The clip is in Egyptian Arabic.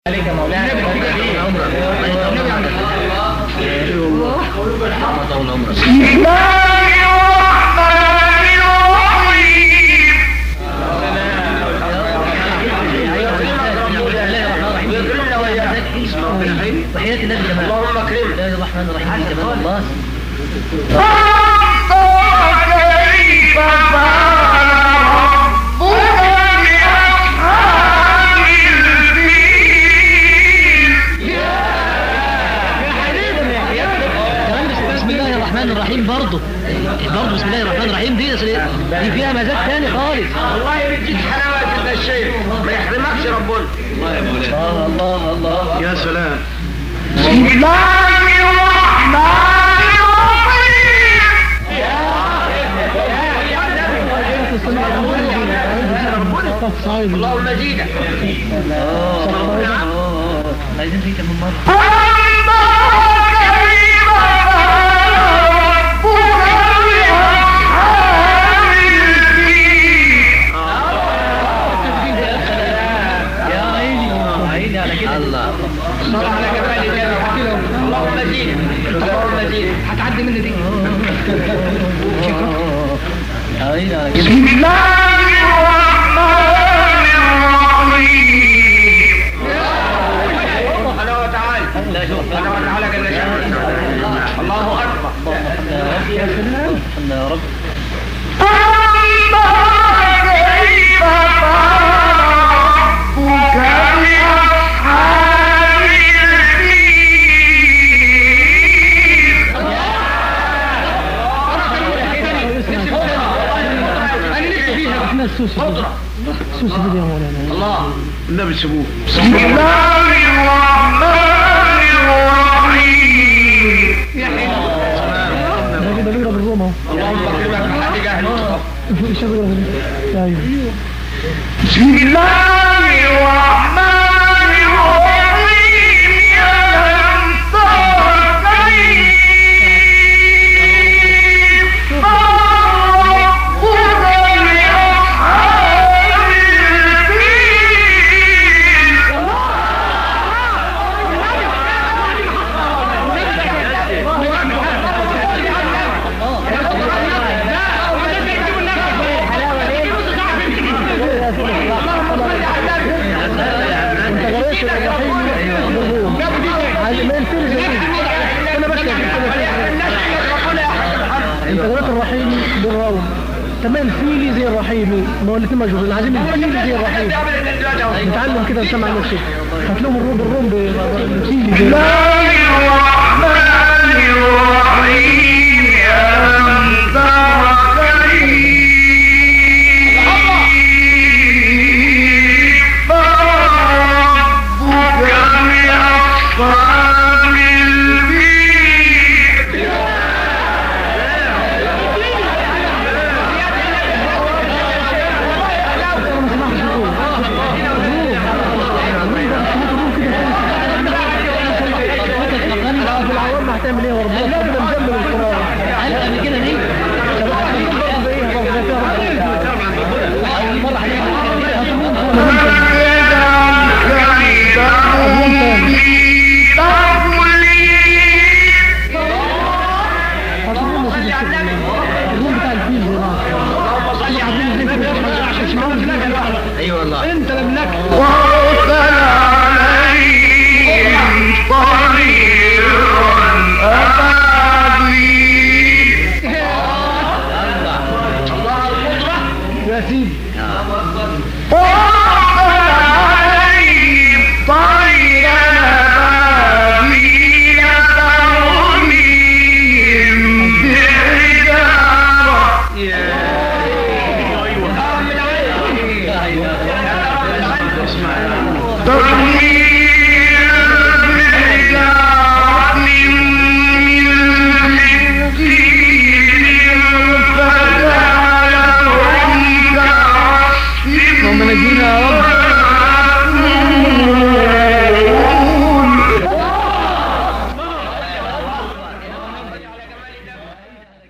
عليك يا مولانا بسم الله الرحمن الرحيم تحيات النبي جمال اللهم اكرمنا بسم الله الرحمن الرحيم جمال الله انظر كيف فعل ربك بأصحاب الفيل كمان بس- بسم الله الرحمن الرحيم برضه برضه بسم الله الرحمن الرحيم دي أصل دي فيها مزاج تاني خالص والله بتجيك حلاوه كده الشيخ ما يحرمكش ربنا الله الله الله يا سلام بسم الله الرحمن الرحيم اللهم زيدك عايزين فيك من مرة انظر كيف فعل ربك بأصحاب الفيل يا عيني عيني على كده الله صل على جمال الله اللهم زيدك اللهم زيدك هتعدي مني دي عيني على كده بسم الله الرحمن الرحيم سبحانه وتعالى سبحانه وتعالى جل شأنه الله اكبر يا سلام يا رب انظر كيف فعل ربك بأصحاب الفيل احنا السوسي السوسي دي يا مولانا الله النبي سبوه بسم الله الرحمن الرحيم ده كده بيقرا بالروم اهو اللهم اكرمك بحق جاهل شغل ايوه بسم الله الرحمن الرحيم ألم تر كيف فعل ربك بأصحاب الفيل انت قريت الرحيم بالروم عايز ما ينفرز انا بس انت قريت الرحيم بالروم تمام فيلي زي الرحيمي ما هو الاثنين مجهولين عايزين الفيلي زي الرحيم نتعلم كده نسمع نفسك هات لهم الروم بالروم بالفيلي زي الله الرحمن الرحيم ألم تر كيف فعل ربك بأصحاب الفيل في العوام هتعمل ايه وربنا ربنا مجمل القرار هل قبل كده دي كيدهم في تضليل الروم بتاع الفيل اي والله انت لم لك وارسل عليهم طيرا أبابيل يا سيدي وارسل عليهم طيرا أبابيل ترميهم بحجارة ترميهم